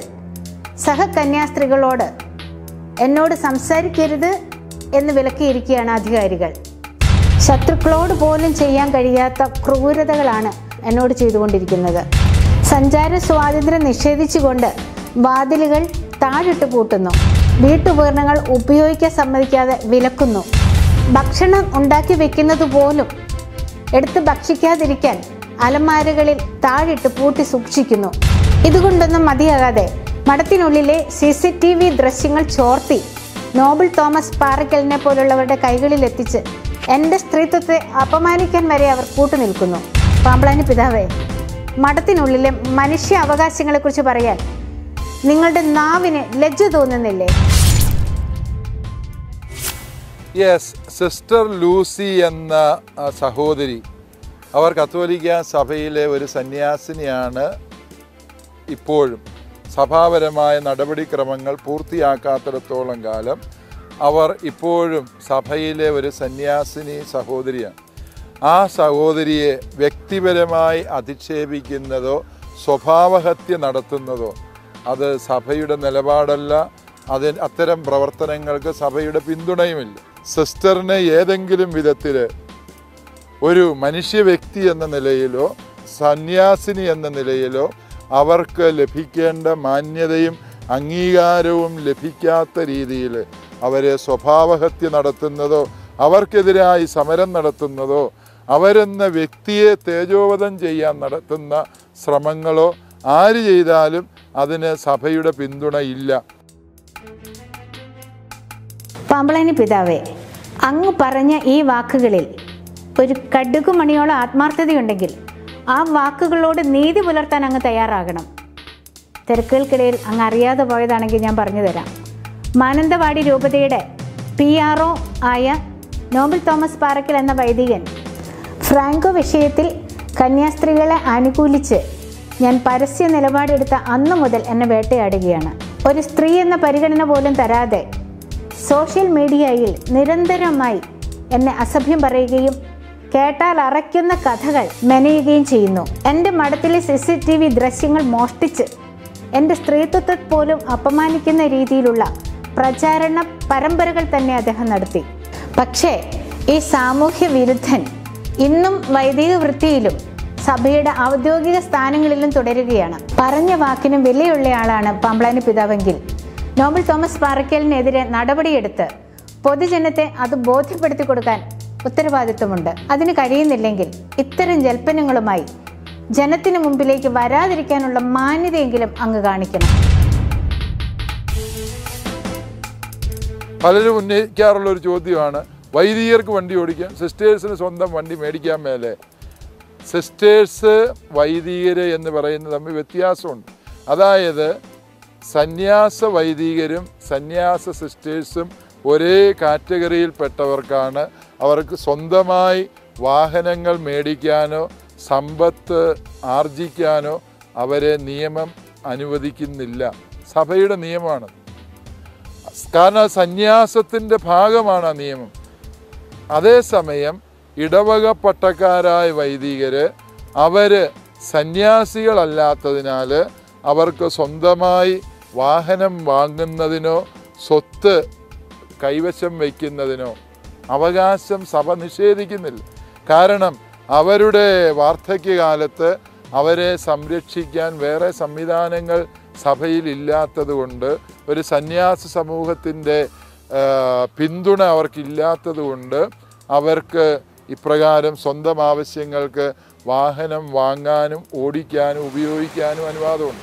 സഹകന്യാസ്ത്രീകളോട് എന്നോട് സംസാരിക്കരുത് എന്ന് വിലക്കിയിരിക്കുകയാണ് അധികാരികൾ ശത്രുക്കളോട് പോലും ചെയ്യാൻ കഴിയാത്ത ക്രൂരതകളാണ് എന്നോട് ചെയ്തുകൊണ്ടിരിക്കുന്നത് സഞ്ചാര സ്വാതന്ത്ര്യം നിഷേധിച്ചുകൊണ്ട് വാതിലുകൾ താഴിട്ട് പൂട്ടുന്നു വീട്ടുപകരണങ്ങൾ ഉപയോഗിക്കാൻ സമ്മതിക്കാതെ വിലക്കുന്നു ഭക്ഷണം ഉണ്ടാക്കി വെക്കുന്നത് പോലും എടുത്ത് ഭക്ഷിക്കാതിരിക്കാൻ അലമാരകളിൽ താഴിട്ട് പൂട്ടി സൂക്ഷിക്കുന്നു ഇതുകൊണ്ടൊന്നും മതിയാകാതെ മഠത്തിനുള്ളിലെ സി സി ടി വി ദൃശ്യങ്ങൾ ചോർത്തി നോബിൾ തോമസ് പാറയ്ക്കലിനെ പോലുള്ളവരുടെ കൈകളിൽ എത്തിച്ച് എൻ്റെ സ്ത്രീത്വത്തെ അപമാനിക്കാൻ വരെ അവർ കൂട്ടുനിൽക്കുന്നു പാമ്പളാനി പിതാവേ മഠത്തിനുള്ളിലെ മനുഷ്യ അവകാശങ്ങളെക്കുറിച്ച് പറയാൻ നിങ്ങളുടെ നാവിന് ലജ്ജ തോന്നുന്നില്ലേ യെസ് സിസ്റ്റർ ലൂസി എന്ന ആ, സഹോദരി അവർ കത്തോലിക്ക സഭയിലെ ഒരു സന്യാസിനിയാണ് ഇപ്പോഴും സഭാപരമായ നടപടിക്രമങ്ങൾ പൂർത്തിയാക്കാത്തിടത്തോളം കാലം അവർ ഇപ്പോഴും സഭയിലെ ഒരു സന്യാസിനി സഹോദരിയാണ് ആ സഹോദരിയെ വ്യക്തിപരമായി അധിക്ഷേപിക്കുന്നതോ സ്വഭാവഹത്യ നടത്തുന്നതോ അത് സഭയുടെ നിലപാടല്ല അതിന് അത്തരം പ്രവർത്തനങ്ങൾക്ക് സഭയുടെ പിന്തുണയുമില്ല സിസ്റ്ററിനെ ഏതെങ്കിലും വിധത്തിൽ ഒരു മനുഷ്യ വ്യക്തി എന്ന നിലയിലോ സന്യാസിനി എന്ന നിലയിലോ അവർക്ക് ലഭിക്കേണ്ട മാന്യതയും അംഗീകാരവും ലഭിക്കാത്ത രീതിയിൽ അവരെ സ്വഭാവഹത്യ നടത്തുന്നതോ അവർക്കെതിരായി സമരം നടത്തുന്നതോ അവരെന്ന വ്യക്തിയെ തേജോവധം ചെയ്യാൻ നടത്തുന്ന ശ്രമങ്ങളോ ആര് ചെയ്താലും അതിന് സഭയുടെ പിന്തുണ ഇല്ല പാമ്പളാനി പിതാവേ അങ്ങ് പറഞ്ഞ ഈ വാക്കുകളിൽ ഒരു കടുകുമണിയോളം ആത്മാർത്ഥതയുണ്ടെങ്കിൽ ആ വാക്കുകളോട് നീതി പുലർത്താൻ അങ്ങ് തയ്യാറാകണം തിരക്കുകൾക്കിടയിൽ അങ്ങ് അറിയാതെ പോയതാണെങ്കിൽ ഞാൻ പറഞ്ഞു തരാം മാനന്തവാടി രൂപതയുടെ പി ആർ ഒ ആയ നോബൽ തോമസ് പാറക്കൽ എന്ന വൈദികൻ ഫ്രാങ്കോ വിഷയത്തിൽ കന്യാസ്ത്രീകളെ അനുകൂലിച്ച് ഞാൻ പരസ്യ നിലപാടെടുത്ത അന്നു മുതൽ എന്നെ വേട്ടയാടുകയാണ് ഒരു സ്ത്രീ എന്ന പരിഗണന പോലും തരാതെ സോഷ്യൽ മീഡിയയിൽ നിരന്തരമായി എന്നെ അസഭ്യം പറയുകയും കേട്ടാൽ അറയ്ക്കുന്ന കഥകൾ മെനയുകയും ചെയ്യുന്നു എൻ്റെ മഠത്തിലെ സി സി ടി വി ദൃശ്യങ്ങൾ മോഷ്ടിച്ച് എൻ്റെ സ്ത്രീത്വത്തെ പോലും അപമാനിക്കുന്ന രീതിയിലുള്ള പ്രചാരണ പരമ്പരകൾ തന്നെ അദ്ദേഹം നടത്തി പക്ഷേ ഈ സാമൂഹ്യ വിരുദ്ധൻ ഇന്നും വൈദിക വൃത്തിയിലും സഭയുടെ ഔദ്യോഗിക സ്ഥാനങ്ങളിലും തുടരുകയാണ് പറഞ്ഞ വാക്കിനും വിലയുള്ള ആളാണ് പാമ്പ്ലാനി പിതാവെങ്കിൽ നോബൽ തോമസ് പാറയ്ക്കലിനെതിരെ നടപടിയെടുത്ത് പൊതുജനത്തെ അത് ബോധ്യപ്പെടുത്തി കൊടുക്കാൻ ഉത്തരവാദിത്വമുണ്ട് അതിന് കഴിയുന്നില്ലെങ്കിൽ ഇത്തരം ജൽപ്പനങ്ങളുമായി ജനത്തിനു മുമ്പിലേക്ക് വരാതിരിക്കാനുള്ള മാന്യതയെങ്കിലും അങ്ങ് കാണിക്കണം പലരും ഉന്നയിക്കാറുള്ള ഒരു ചോദ്യമാണ് വൈദികർക്ക് വണ്ടി ഓടിക്കാൻ സിസ്റ്റേഴ്സിന് സ്വന്തം വണ്ടി മേടിക്കാൻ മേലെ സിസ്റ്റേഴ്സ് വൈദികര് എന്ന് പറയുന്നത് തമ്മിൽ വ്യത്യാസമുണ്ട് അതായത് സന്യാസ വൈദികരും സന്യാസ സിസ്റ്റേഴ്സും ഒരേ കാറ്റഗറിയിൽപ്പെട്ടവർക്കാണ് അവർക്ക് സ്വന്തമായി വാഹനങ്ങൾ മേടിക്കാനോ സമ്പത്ത് ആർജിക്കാനോ അവരെ നിയമം അനുവദിക്കുന്നില്ല സഭയുടെ നിയമമാണ് കാരണം സന്യാസത്തിൻ്റെ ഭാഗമാണ് ആ നിയമം അതേസമയം ഇടവക പട്ടക്കാരായ വൈദികര് അവര് സന്യാസികളല്ലാത്തതിനാൽ അവർക്ക് സ്വന്തമായി വാഹനം വാങ്ങുന്നതിനോ സ്വത്ത് കൈവശം വയ്ക്കുന്നതിനോ അവകാശം സഭ നിഷേധിക്കുന്നില്ല കാരണം അവരുടെ വാർദ്ധക്യകാലത്ത് അവരെ സംരക്ഷിക്കാൻ വേറെ സംവിധാനങ്ങൾ സഭയിൽ ഇല്ലാത്തത് കൊണ്ട് ഒരു സന്യാസ സമൂഹത്തിൻ്റെ ആ, പിന്തുണ അവർക്കില്ലാത്തത് കൊണ്ട് അവർക്ക് ഇപ്രകാരം സ്വന്തം ആവശ്യങ്ങൾക്ക് വാഹനം വാങ്ങാനും ഓടിക്കാനും ഉപയോഗിക്കാനും അനുവാദമുണ്ട്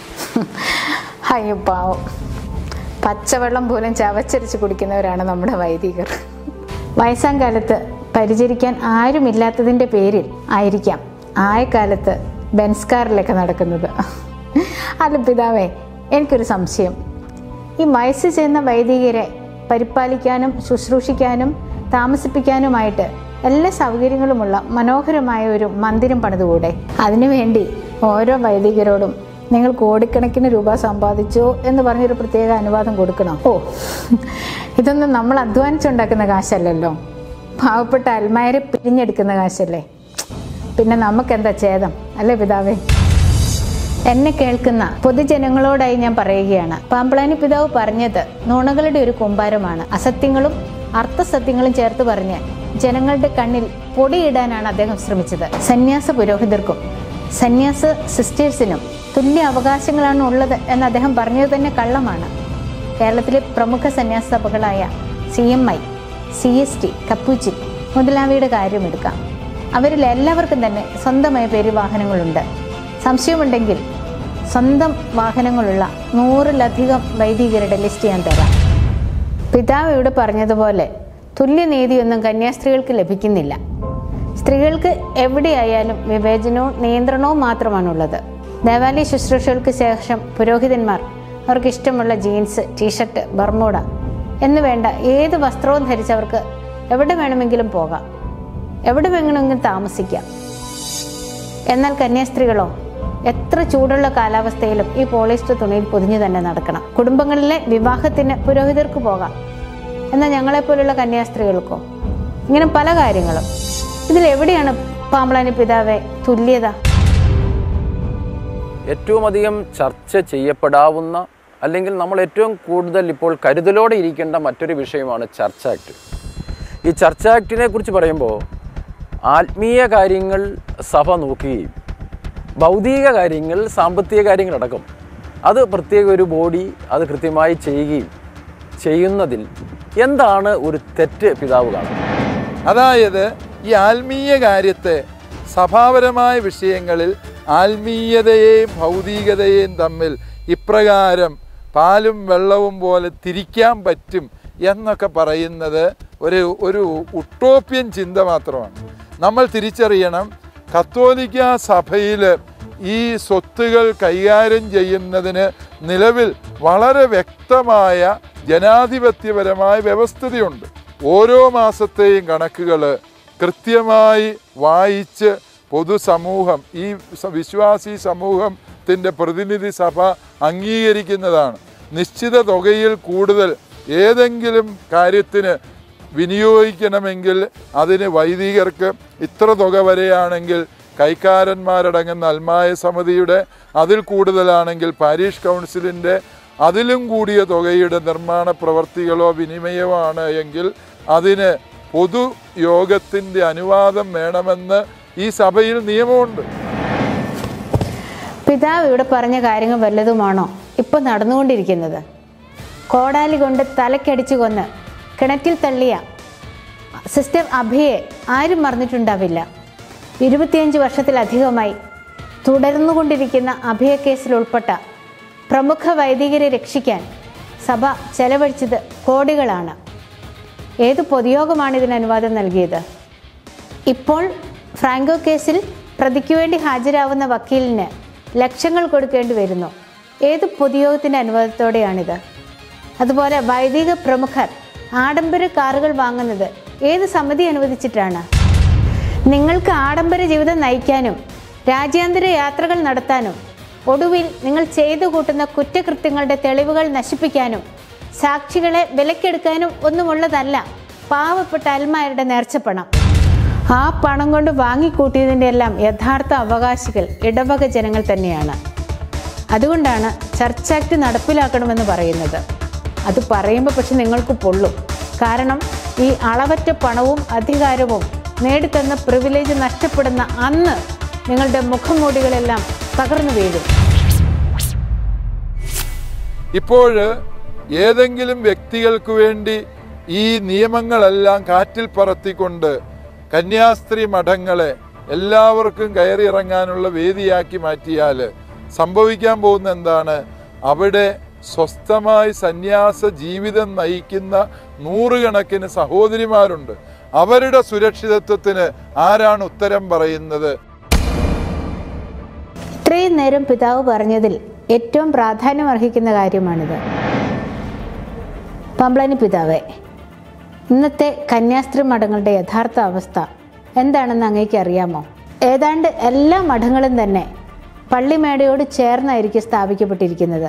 അയ്യോ പാവം പച്ചവെള്ളം പോലും ചവച്ചരിച്ച് കുടിക്കുന്നവരാണ് നമ്മുടെ വൈദികർ വയസ്സാം കാലത്ത് പരിചരിക്കാൻ ആരുമില്ലാത്തതിൻ്റെ പേരിൽ ആയിരിക്കാം ആയക്കാലത്ത് ബെൻസ്കാറിലൊക്കെ നടക്കുന്നത് അല്ല പിതാവേ എനിക്കൊരു സംശയം ഈ വയസ്സ് ചെന്ന വൈദികരെ പരിപാലിക്കാനും ശുശ്രൂഷിക്കാനും താമസിപ്പിക്കാനുമായിട്ട് എല്ലാ സൗകര്യങ്ങളുമുള്ള മനോഹരമായ ഒരു മന്ദിരം പണിതുകൂടെ അതിനുവേണ്ടി ഓരോ വൈദികരോടും നിങ്ങൾ കോടിക്കണക്കിന് രൂപ സമ്പാദിച്ചോ എന്ന് പറഞ്ഞൊരു പ്രത്യേക അനുവാദം കൊടുക്കണം ഓ ഇതൊന്നും നമ്മൾ അധ്വാനിച്ചുണ്ടാക്കുന്ന കാശല്ലല്ലോ പാവപ്പെട്ട അൽമാരെ പിരിഞ്ഞെടുക്കുന്ന കാശല്ലേ പിന്നെ നമുക്കെന്താ ഛേദം അല്ലേ പിതാവേ എന്നെ കേൾക്കുന്ന പൊതുജനങ്ങളോടായി ഞാൻ പറയുകയാണ് പാമ്പളാനി പിതാവ് പറഞ്ഞത് നുണകളുടെ ഒരു കുമ്പാരമാണ് അസത്യങ്ങളും അർത്ഥസത്യങ്ങളും ചേർത്ത് പറഞ്ഞ് ജനങ്ങളുടെ കണ്ണിൽ പൊടിയിടാനാണ് അദ്ദേഹം ശ്രമിച്ചത് സന്യാസ പുരോഹിതർക്കും സന്യാസ സിസ്റ്റേഴ്സിനും തുല്യ അവകാശങ്ങളാണ് ഉള്ളത് എന്ന് അദ്ദേഹം പറഞ്ഞത് തന്നെ കള്ളമാണ് കേരളത്തിലെ പ്രമുഖ സന്യാസ സഭകളായ C M I C S T capuchin മുതലാളിയുടെ കാര്യമെടുക്കാം അവരിൽ എല്ലാവർക്കും തന്നെ സ്വന്തമായ പേര് വാഹനങ്ങളുണ്ട് സംശയമുണ്ടെങ്കിൽ സ്വന്തം വാഹനങ്ങളുള്ള നൂറിലധികം വൈദികരുടെ ലിസ്റ്റ് ഞാൻ തരാം പിതാവ് ഇവിടെ പറഞ്ഞതുപോലെ തുല്യനീതിയൊന്നും കന്യാസ്ത്രീകൾക്ക് ലഭിക്കുന്നില്ല സ്ത്രീകൾക്ക് എവിടെയായാലും വിവേചനവും നിയന്ത്രണവും മാത്രമാണുള്ളത് ദേവാലയ ശുശ്രൂഷകൾക്ക് ശേഷം പുരോഹിതന്മാർ അവർക്ക് ഇഷ്ടമുള്ള ജീൻസ് ടീഷർട്ട് ബർമൂഡ എന്ന് വേണ്ട ഏത് വസ്ത്രവും ധരിച്ചവർക്ക് എവിടെ വേണമെങ്കിലും പോകാം എവിടെ വേണമെങ്കിലും താമസിക്കാം എന്നാൽ കന്യാസ്ത്രീകളോ എത്ര ചൂടുള്ള കാലാവസ്ഥയിലും ഈ പോളിസ്റ്റർ തുണിയിൽ പൊതിഞ്ഞു തന്നെ നടക്കണം കുടുംബങ്ങളിലെ വിവാഹത്തിന് പുരോഹിതർക്ക് പോകാം എന്നാൽ ഞങ്ങളെപ്പോലുള്ള കന്യാസ്ത്രീകൾക്കോ ഇങ്ങനെ പല കാര്യങ്ങളും ഇതിൽ എവിടെയാണ് പാമ്പളാനി പിതാവെ തുല്യത ഏറ്റവും അധികം ചർച്ച ചെയ്യപ്പെടാവുന്ന അല്ലെങ്കിൽ നമ്മൾ ഏറ്റവും കൂടുതൽ ഇപ്പോൾ കരുതലോടെ ഇരിക്കേണ്ട മറ്റൊരു വിഷയമാണ് ചർച്ച ആക്ട് ഈ ചർച്ച ആക്ടിനെ കുറിച്ച് പറയുമ്പോൾ ആത്മീയ കാര്യങ്ങൾ സഭ നോക്കുകയും ഭൗതിക കാര്യങ്ങൾ സാമ്പത്തിക കാര്യങ്ങളടക്കം അത് പ്രത്യേക ഒരു ബോഡി അത് കൃത്യമായി ചെയ്യുകയും ചെയ്യുന്നതിൽ എന്താണ് ഒരു തെറ്റ് പിതാവ് കാണുന്നത് അതായത് ഈ ആത്മീയ കാര്യത്തെ സഭാപരമായ വിഷയങ്ങളിൽ ആത്മീയതയെയും ഭൗതികതയെയും തമ്മിൽ ഇപ്രകാരം പാലും വെള്ളവും പോലെ തിരിക്കാൻ പറ്റും എന്നൊക്കെ പറയുന്നത് ഒരു ഒരു ഉട്ടോപ്യൻ ചിന്ത മാത്രമാണ് നമ്മൾ തിരിച്ചറിയണം കത്തോലിക്ക സഭയിൽ ഈ സ്വത്തുകൾ കൈകാര്യം ചെയ്യുന്നതിന് നിലവിൽ വളരെ വ്യക്തമായ ജനാധിപത്യപരമായ വ്യവസ്ഥതയുണ്ട് ഓരോ മാസത്തെയും കണക്കുകൾ കൃത്യമായി വായിച്ച് പൊതുസമൂഹം ഈ സ- വിശ്വാസി സമൂഹത്തിൻ്റെ പ്രതിനിധി സഭ അംഗീകരിക്കുന്നതാണ് നിശ്ചിത തുകയിൽ കൂടുതൽ ഏതെങ്കിലും കാര്യത്തിന് വിനിയോഗിക്കണമെങ്കിൽ അതിന് വൈദികർക്ക് ഇത്ര തുക വരെയാണെങ്കിൽ കൈക്കാരന്മാരടങ്ങുന്ന അൽമായ സമിതിയുടെ അതിൽ കൂടുതലാണെങ്കിൽ പാരീഷ് കൗൺസിലിൻ്റെ അതിലും കൂടിയ തുകയുടെ നിർമ്മാണ പ്രവർത്തികളോ വിനിമയമോ ആണ് എങ്കിൽ അതിന് പൊതു യോഗത്തിൻ്റെ അനുവാദം വേണമെന്ന് ഈ സഭയിൽ നിയമമുണ്ട് പിതാവ് ഇവിടെ പറഞ്ഞ കാര്യങ്ങൾ വല്ലതുമാണോ ഇപ്പൊ നടന്നുകൊണ്ടിരിക്കുന്നത് കോടാലി കൊണ്ട് തലക്കടിച്ചു കൊന്ന് കിണറ്റിൽ തള്ളിയ സിസ്റ്റർ അഭയെ ആരും മറന്നിട്ടുണ്ടാവില്ല ഇരുപത്തിയഞ്ച് വർഷത്തിലധികമായി തുടർന്നുകൊണ്ടിരിക്കുന്ന അഭയ കേസിൽ ഉൾപ്പെട്ട പ്രമുഖ വൈദികരെ രക്ഷിക്കാൻ സഭ ചെലവഴിച്ചത് കോടികളാണ് ഏത് പൊതുയോഗമാണ് ഇതിന് അനുവാദം നൽകിയത് ഇപ്പോൾ ഫ്രാങ്കോ കേസിൽ പ്രതിക്ക് വേണ്ടി ഹാജരാവുന്ന വക്കീലിന് ലക്ഷങ്ങൾ കൊടുക്കേണ്ടി വരുന്നു ഏത് പൊതുയോഗത്തിൻ്റെ അനുവാദത്തോടെയാണിത് അതുപോലെ വൈദിക പ്രമുഖർ ആഡംബര കാറുകൾ വാങ്ങുന്നത് ഏത് സമിതി അനുവദിച്ചിട്ടാണ് നിങ്ങൾക്ക് ആഡംബര ജീവിതം നയിക്കാനും രാജ്യാന്തര യാത്രകൾ നടത്താനും ഒടുവിൽ നിങ്ങൾ ചെയ്തു കൂട്ടുന്ന കുറ്റകൃത്യങ്ങളുടെ തെളിവുകൾ നശിപ്പിക്കാനും സാക്ഷികളെ വിലക്കെടുക്കാനും ഒന്നുമുള്ളതല്ല പാവപ്പെട്ട അൽമാരുടെ നേർച്ചപ്പണം ആ പണം കൊണ്ട് വാങ്ങിക്കൂട്ടിയതിൻ്റെ എല്ലാം യഥാർത്ഥ അവകാശികൾ ഇടവക ജനങ്ങൾ തന്നെയാണ് അതുകൊണ്ടാണ് ചർച്ച് ആക്ട് നടപ്പിലാക്കണമെന്ന് പറയുന്നത് അത് പറയുമ്പോൾ പക്ഷെ നിങ്ങൾക്ക് പൊള്ളും കാരണം ഈ അളവറ്റ പണവും അധികാരവും നേടിത്തന്ന പ്രിവിലേജ് നഷ്ടപ്പെടുന്ന അന്ന് നിങ്ങളുടെ മുഖംമൂടികളെല്ലാം തകർന്നു വീഴും ഇപ്പോൾ ഏതെങ്കിലും വ്യക്തികൾക്ക് വേണ്ടി ഈ നിയമങ്ങളെല്ലാം കാറ്റിൽ പറത്തിക്കൊണ്ട് കന്യാസ്ത്രീ മഠങ്ങളെ എല്ലാവർക്കും കയറി ഇറങ്ങാനുള്ള വേദിയാക്കി മാറ്റിയാൽ സംഭവിക്കാൻ പോകുന്ന എന്താണ് അവിടെ സ്വസ്ഥമായി സന്യാസ ജീവിതം നയിക്കുന്ന നൂറുകണക്കിന് സഹോദരിമാരുണ്ട് അവരുടെ സുരക്ഷിതത്വത്തിന് ആരാണ് ഉത്തരം പറയുന്നത് ഇത്രയും നേരം പിതാവ് പറഞ്ഞതിൽ ഏറ്റവും പ്രാധാന്യം അർഹിക്കുന്ന കാര്യമാണിത് പമ്പ്ളനി പിതാവേ ഇന്നത്തെ കന്യാസ്ത്രീ മഠങ്ങളുടെ യഥാർത്ഥ അവസ്ഥ എന്താണെന്ന് അങ്ങേക്ക് അറിയാമോ ഏതാണ്ട് എല്ലാ മഠങ്ങളും തന്നെ പള്ളിമേടയോട് ചേർന്നായിരിക്കും സ്ഥാപിക്കപ്പെട്ടിരിക്കുന്നത്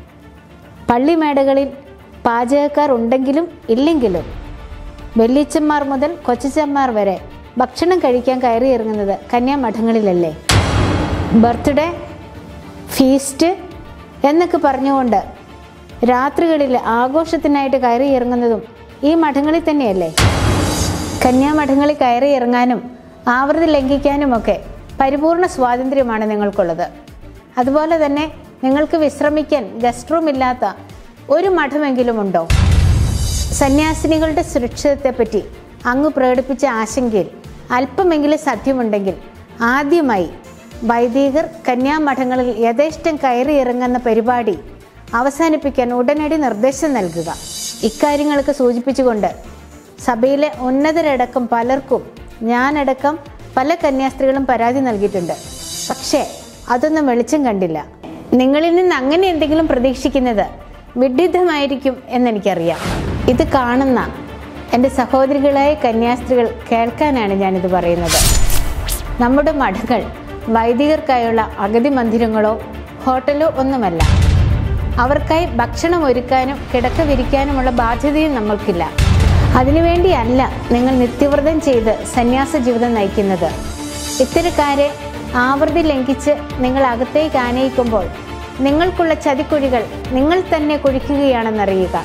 പള്ളിമേടകളിൽ പാചകക്കാർ ഉണ്ടെങ്കിലും ഇല്ലെങ്കിലും വെള്ളിച്ചന്മാർ മുതൽ കൊച്ചച്ചന്മാർ വരെ ഭക്ഷണം കഴിക്കാൻ കയറി ഇറങ്ങുന്നത് കന്യാമഠങ്ങളിലല്ലേ ബർത്ത്ഡേ ഫീസ്റ്റ് എന്നൊക്കെ പറഞ്ഞുകൊണ്ട് രാത്രികളിൽ ആഘോഷത്തിനായിട്ട് കയറി ഇറങ്ങുന്നതും ഈ മഠങ്ങളിൽ തന്നെയല്ലേ കന്യാമഠങ്ങളിൽ കയറി ഇറങ്ങാനും ആവൃത്തി ലംഘിക്കാനുമൊക്കെ പരിപൂർണ സ്വാതന്ത്ര്യമാണ് നിങ്ങൾക്കുള്ളത് അതുപോലെ തന്നെ നിങ്ങൾക്ക് വിശ്രമിക്കാൻ ഗസ്റ്റ് റൂം ഇല്ലാത്ത ഒരു മഠമെങ്കിലും ഉണ്ടോ സന്യാസിനികളുടെ സുരക്ഷിതത്വത്തെപ്പറ്റി അങ്ങ് പ്രകടിപ്പിച്ച ആശങ്കയിൽ അല്പമെങ്കിലും സത്യമുണ്ടെങ്കിൽ ആദ്യമായി വൈദികർ കന്യാമഠങ്ങളിൽ യഥേഷ്ടം കയറി ഇറങ്ങുന്ന പരിപാടി അവസാനിപ്പിക്കാൻ ഉടനടി നിർദ്ദേശം നൽകുക ഇക്കാര്യങ്ങൾക്ക് സൂചിപ്പിച്ചുകൊണ്ട് സഭയിലെ ഉന്നതരടക്കം പലർക്കും ഞാനടക്കം പല കന്യാസ്ത്രീകളും പരാതി നൽകിയിട്ടുണ്ട് പക്ഷേ അതൊന്നും വെളിച്ചം കണ്ടില്ല നിങ്ങളിൽ നിന്ന് അങ്ങനെ എന്തെങ്കിലും പ്രതീക്ഷിക്കുന്നത് വിഡിദ്ധമായിരിക്കും എന്നെനിക്കറിയാം ഇത് കാണുന്ന എൻ്റെ സഹോദരികളായ കന്യാസ്ത്രീകൾ കേൾക്കാനാണ് ഞാനിത് പറയുന്നത് നമ്മുടെ മഠങ്ങൾ വൈദികർക്കായുള്ള അഗതി മന്ദിരങ്ങളോ ഹോട്ടലോ ഒന്നുമല്ല അവർക്കായി ഭക്ഷണം ഒരുക്കാനും കിടക്ക വിരിക്കാനുമുള്ള ബാധ്യതയും നമ്മൾക്കില്ല അതിനുവേണ്ടിയല്ല നിങ്ങൾ നിത്യവ്രതം ചെയ്ത് സന്യാസ ജീവിതം നയിക്കുന്നത് ഇത്തരക്കാരെ ആവൃത്തി ലംഘിച്ച് നിങ്ങൾ അകത്തേക്ക് ആനയിക്കുമ്പോൾ നിങ്ങൾക്കുള്ള ചതിക്കുഴികൾ നിങ്ങൾ തന്നെ കുഴിക്കുകയാണെന്നറിയുക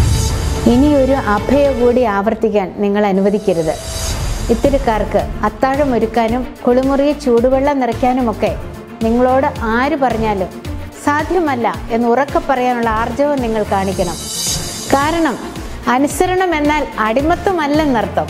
ഇനിയൊരു അഭയ കൂടി ആവർത്തിക്കാൻ നിങ്ങൾ അനുവദിക്കരുത് ഇത്തരക്കാർക്ക് അത്താഴം ഒരുക്കാനും കുളിമുറിയെ ചൂടുവെള്ളം നിറയ്ക്കാനുമൊക്കെ നിങ്ങളോട് ആര് പറഞ്ഞാലും സാധ്യമല്ല എന്ന് ഉറക്കെ പറയാനുള്ള ആർജവം നിങ്ങൾ കാണിക്കണം കാരണം അനുസരണം എന്നാൽ അടിമത്വമല്ലെന്നർത്ഥം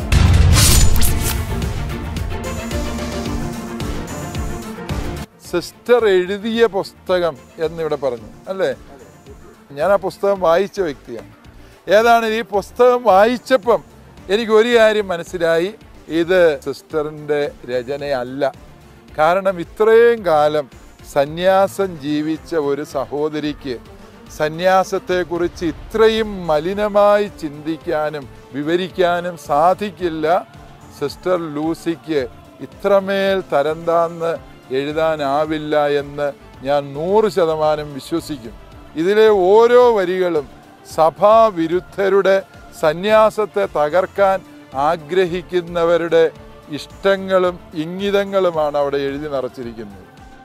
സിസ്റ്റർ എഴുതിയ പുസ്തകം എന്നിവിടെ പറഞ്ഞു അല്ലേ ഞാൻ ആ പുസ്തകം വായിച്ച വ്യക്തിയാണ് ഏതാണ് ഈ പുസ്തകം വായിച്ചപ്പം എനിക്ക് ഒരു കാര്യം മനസ്സിലായി ഇത് സിസ്റ്ററിൻ്റെ രചനയല്ല കാരണം ഇത്രയും കാലം സന്യാസം ജീവിച്ച ഒരു സഹോദരിക്ക് സന്യാസത്തെക്കുറിച്ച് ഇത്രയും മലിനമായി ചിന്തിക്കാനും വിവരിക്കാനും സാധിക്കില്ല സിസ്റ്റർ ലൂസിക്ക് ഇത്രമേൽ തരംതാന്ന് എഴുതാനാവില്ല എന്ന് ഞാൻ നൂറ് ശതമാനം വിശ്വസിക്കും ഇതിലെ ഓരോ വരികളും സഭാവിരുദ്ധരുടെ സന്യാസത്തെ തകർക്കാൻ ആഗ്രഹിക്കുന്നവരുടെ ഇഷ്ടങ്ങളും ഇംഗിതങ്ങളുമാണ് അവിടെ എഴുതി നിറച്ചിരിക്കുന്നത്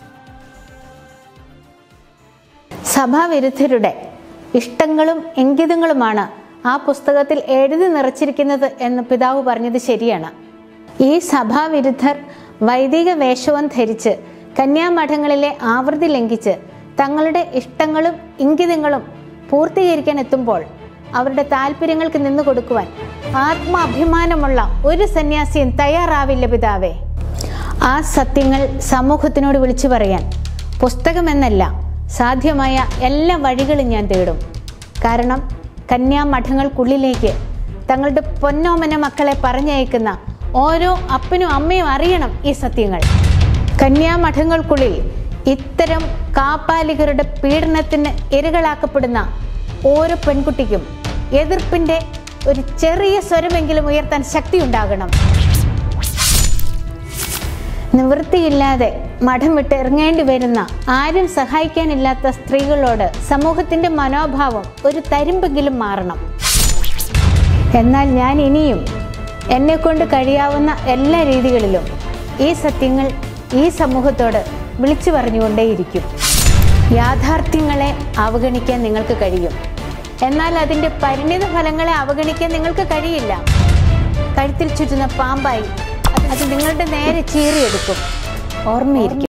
സഭാവിരുദ്ധരുടെ ഇഷ്ടങ്ങളും ഇംഗിതങ്ങളുമാണ് ആ പുസ്തകത്തിൽ എഴുതി നിറച്ചിരിക്കുന്നത് എന്ന് പിതാവ് പറഞ്ഞത് ശരിയാണ് ഈ സഭാവിരുദ്ധർ വൈദിക വേഷവും ധരിച്ച് കന്യാമഠങ്ങളിലെ ആവൃത്തി ലംഘിച്ച് തങ്ങളുടെ ഇഷ്ടങ്ങളും ഇംഗിതങ്ങളും പൂർത്തീകരിക്കാൻ എത്തുമ്പോൾ അവരുടെ താല്പര്യങ്ങൾക്ക് നിന്നു കൊടുക്കുവാൻ ആത്മാഭിമാനമുള്ള ഒരു സന്യാസിയും തയ്യാറാവില്ല പിതാവേ ആ സത്യങ്ങൾ സമൂഹത്തിനോട് വിളിച്ചു പറയാൻ പുസ്തകമെന്നല്ല സാധ്യമായ എല്ലാ വഴികളും ഞാൻ തേടും കാരണം കന്യാമഠങ്ങൾക്കുള്ളിലേക്ക് തങ്ങളുടെ പൊന്നോമന മക്കളെ പറഞ്ഞയക്കുന്ന ഓരോ അപ്പനും അമ്മയും അറിയണം ഈ സത്യങ്ങൾ കന്യാമഠങ്ങൾക്കുള്ളിൽ ഇത്തരം കാപ്പാലികരുടെ പീഡനത്തിന് ഇരകളാക്കപ്പെടുന്ന ഓരോ പെൺകുട്ടിക്കും എതിർപ്പിന്റെ ഒരു ചെറിയ സ്വരമെങ്കിലും ഉയർത്താൻ ശക്തി ഉണ്ടാകണം നിവൃത്തിയില്ലാതെ മഠം വിട്ട് ഇറങ്ങേണ്ടി വരുന്ന ആരും സഹായിക്കാനില്ലാത്ത സ്ത്രീകളോട് സമൂഹത്തിന്റെ മനോഭാവം ഒരു തരിമ്പെങ്കിലും മാറണം എന്നാൽ ഞാൻ ഇനിയും എന്നെ കൊണ്ട് കഴിയാവുന്ന എല്ലാ രീതികളിലും ഈ സത്യങ്ങൾ ഈ സമൂഹത്തോട് വിളിച്ചു പറഞ്ഞുകൊണ്ടേയിരിക്കും യാഥാർത്ഥ്യങ്ങളെ അവഗണിക്കാൻ നിങ്ങൾക്ക് കഴിയും എന്നാൽ അതിൻ്റെ പരിണിത ഫലങ്ങളെ അവഗണിക്കാൻ നിങ്ങൾക്ക് കഴിയില്ല കഴുത്തിൽ ചുറ്റുന്ന പാമ്പായി അത് നിങ്ങളുടെ നേരെ ചീറിയെടുക്കും ഓർമ്മയിരിക്കും